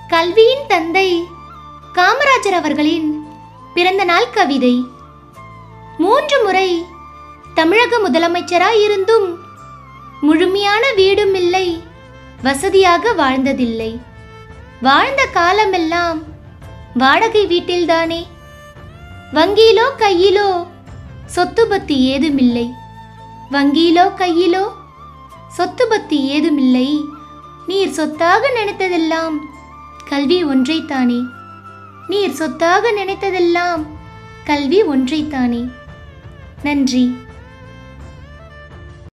கல்வியின் தந்தை காமராஜர் அவர்களின் பிறந்த நாள் கவிதை மூன்று முறை தமிழக முதலமைச்சராயிருந்தும் முழுமையான வீடும் இல்லை வசதியாக வாழ்ந்ததில்லை வாழ்ந்த காலமெல்லாம் வாடகை வீட்டில்தானே வங்கியிலோ கையிலோ சொத்து பத்தி ஏதுமில்லை வங்கியிலோ கையிலோ சொத்து பத்தி ஏதுமில்லை நீர் சொத்தாக நினைத்ததெல்லாம் கல்வி ஒன்றைத்தானே நீர் சொத்தாக நினைத்ததெல்லாம் கல்வி ஒன்றைத்தானே நன்றி